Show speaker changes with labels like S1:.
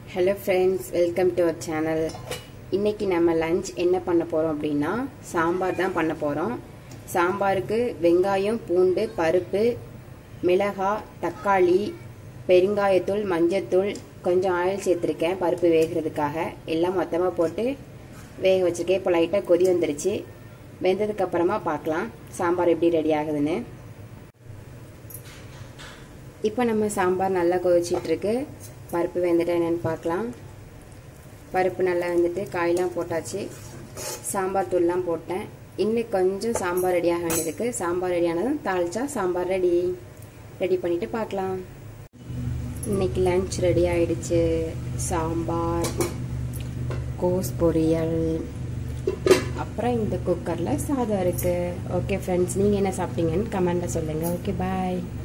S1: hello friends welcome to our channel இன்னைக்கு நம்ம lunch என்ன பண்ண போகிறோம் அப்படின்னா சாம்பார் தான் பண்ண போகிறோம் சாம்பாருக்கு வெங்காயம் பூண்டு பருப்பு மிளகாய் தக்காளி பெருங்காயத்தூள் மஞ்சத்தூள் கொஞ்சம் ஆயில் சேர்த்துருக்கேன் பருப்பு வேகிறதுக்காக எல்லாம் மொத்தமாக போட்டு வேக வச்சுருக்கேன் இப்போ லைட்டாக கொதி வந்துருச்சு வெந்ததுக்கப்புறமா பார்க்கலாம் சாம்பார் எப்படி ரெடி ஆகுதுன்னு இப்போ நம்ம சாம்பார் நல்லா கொதிச்சிட்ருக்கு பருப்பு வெந்துட்டு என்னென்னு பார்க்கலாம் பருப்பு நல்லா வந்துட்டு காயெலாம் போட்டாச்சு சாம்பார் தூள்லாம் போட்டேன் இன்னும் கொஞ்சம் சாம்பார் ரெடி ஆக வேண்டியதுக்கு சாம்பார் ரெடி ஆனதும் தாளிச்சா சாம்பார் ரெடி ரெடி பண்ணிவிட்டு பார்க்கலாம் இன்னைக்கு லஞ்ச் ரெடி ஆயிடுச்சு சாம்பார் கோஸ் பொரியல் அப்புறம் இந்த குக்கரில் சாதம் இருக்குது ஓகே ஃப்ரெண்ட்ஸ் நீங்கள் என்ன சாப்பிட்டீங்கன்னு கமெண்ட்டில் சொல்லுங்கள் ஓகே பாய்